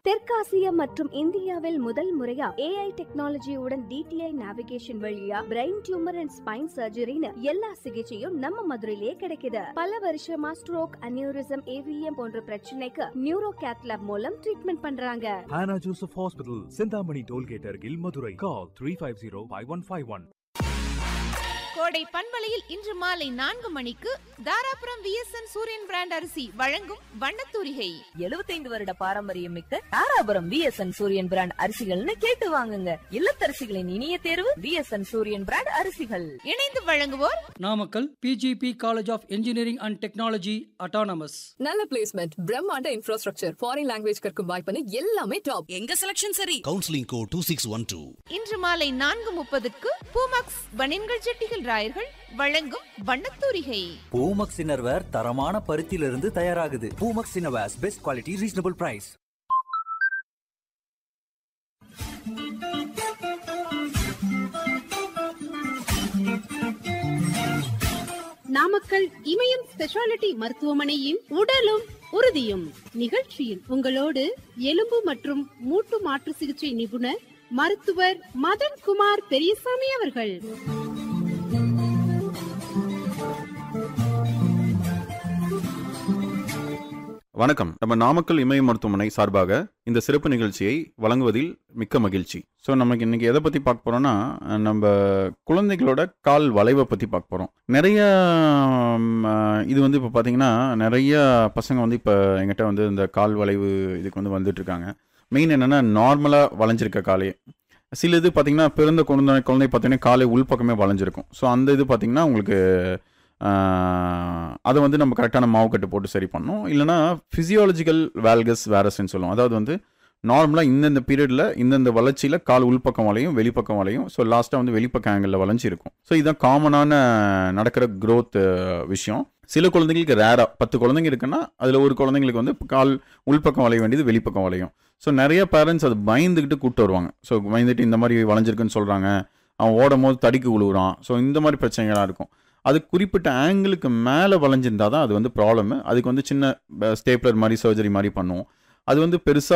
தெற்காசியா மற்றும் இந்தியாவில் முதல் முறையா ஏஐ டெக்னாலஜியுடன் டிடிஐ நேவிகேஷன் வழியா பிரெயின் டியூமர் அண்ட் ஸ்பைன் சர்ஜரின்னு எல்லா சிகிச்சையும் நம்ம மதுரையிலே கிடைக்குது பல வருஷமா ஸ்ட்ரோக் அனியூரிசம் ஏவிஎம் போன்ற பிரச்சனைக்கு நியூரோ கேத்லாப் மூலம் ட்ரீட்மெண்ட் பண்றாங்க Hannah Joseph Hospital, Sindhamani Tollgate Argil, Madurai. Call 350 5151. கோடை பண்பலையில் இன்று மாலை நான்கு மணிக்கு தாராபுரம் விஎஸ்என் சூரியன் பிராண்ட் அரிசி வழங்கும் வண்ணத்தூரிகை 75 வருட பாரம்பரியம் மிக்க தாராபுரம் விஎஸ்என் சூரியன் பிராண்ட் அரிசிகள்னு கேட்டு வாங்குங்க இல்லத்தரசிகளின் இனிய தேர்வு விஎஸ்என் சூரியன் பிராண்ட் அரிசிகள் இணைந்து வழங்குவோர் Namakkal PGP college of engineering and technology autonomous நல்ல பிளேஸ்மெண்ட் பிரம்மாண்ட இன்ஃப்ராஸ்ட்ரக்சர் ஃபாரின் லாங்குவேஜ் கற்கும் வாய்ப்புன்னு எல்லாமே டாப் எங்க செலக்ஷன் சரி counselling code two six one two இன்று மாலை நான்கு முப்பதுக்கு பூமாக்ஸ் பனின்கள் ஜெட்டிகள் ராயர்கள் வழங்கும் வண்ணத்தூரிகை பூமக்ஸ் இன்னர்வேர் தரமான பருத்தியிலிருந்து தயாராகுது Poomex innerwears best quality reasonable price Namakkal Imayam speciality மருத்துவமனையின் உடலும் உறுதியும் நிகழ்ச்சியில் உங்களோடு எலும்பு மற்றும் மூட்டு மாற்று சிகிச்சை நிபுணர் மருத்துவர் மதன்குமார் பெரியசாமி அவர்கள் வணக்கம் நம்ம நாமக்கல் இமய மருத்துவமனை சார்பாக இந்த சிறப்பு நிகழ்ச்சியை வழங்குவதில் மிக்க மகிழ்ச்சி ஸோ நமக்கு இன்னைக்கு எதை பற்றி பார்க்க போகிறோம்னா நம்ம குழந்தைகளோட கால் வளைவை பற்றி பார்க்க போகிறோம் நிறைய ம், அஹ், இது வந்து இப்போ பார்த்தீங்கன்னா நிறைய பசங்க வந்து இப்போ எங்கிட்ட வந்து இந்த கால் வளைவு இதுக்கு வந்து வந்துட்டு இருக்காங்க மெயின் என்னென்னா நார்மலாக வளைஞ்சிருக்க காலே சில இது பார்த்தீங்கன்னா பிறந்த குழந்தை குழந்தை பார்த்தீங்கன்னா காலை உள்பக்கமே வளைஞ்சிருக்கும் ஸோ அந்த இது பார்த்தீங்கன்னா உங்களுக்கு ஆஹ், அதை வந்து நம்ம கரெக்டான மாவு கட்டு போட்டு சரி பண்ணணும் இல்லைனா ஃபிசியாலஜிக்கல் வேல்கஸ் வேரஸ்ன்னு சொல்லுவோம் அதாவது வந்து நார்மலாக இந்தந்த பீரியடில் இந்தந்த வளர்ச்சியில் கால் உள்பக்கம் வளையும் வெளிப்பக்கம் வளையும் ஸோ லாஸ்ட்டாக வந்து வெளிப்பக்க ஆங்கிளில் வளைஞ்சி இருக்கும் ஸோ இதுதான் காமனான நடக்கிற growth அஹ், விஷயம் சில குழந்தைங்களுக்கு ரேராக பத்து குழந்தைங்க இருக்குன்னா அதில் ஒரு குழந்தைங்களுக்கு வந்து கால் உள்பக்கம் வளைய வேண்டியது வெளிப்பக்கம் வளையும் ஸோ நிறைய பேரண்ட்ஸ் அது பயந்துக்கிட்டு கூப்பிட்டு வருவாங்க ஸோ பயந்துட்டு இந்த மாதிரி வளைஞ்சிருக்குன்னு சொல்கிறாங்க அவன் ஓடும் போது தடிக்கு விழுவுறான் ஸோ இந்த மாதிரி பிரச்சனைகளாக இருக்கும் அது குறிப்பிட்ட ஆங்கிளுக்கு மேலே வளைஞ்சிருந்தா தான் அது வந்து ப்ராப்ளம் அதுக்கு வந்து சின்ன ஸ்டேப்லர் மாதிரி சர்ஜரி மாதிரி பண்ணுவோம் அது வந்து பெருசாக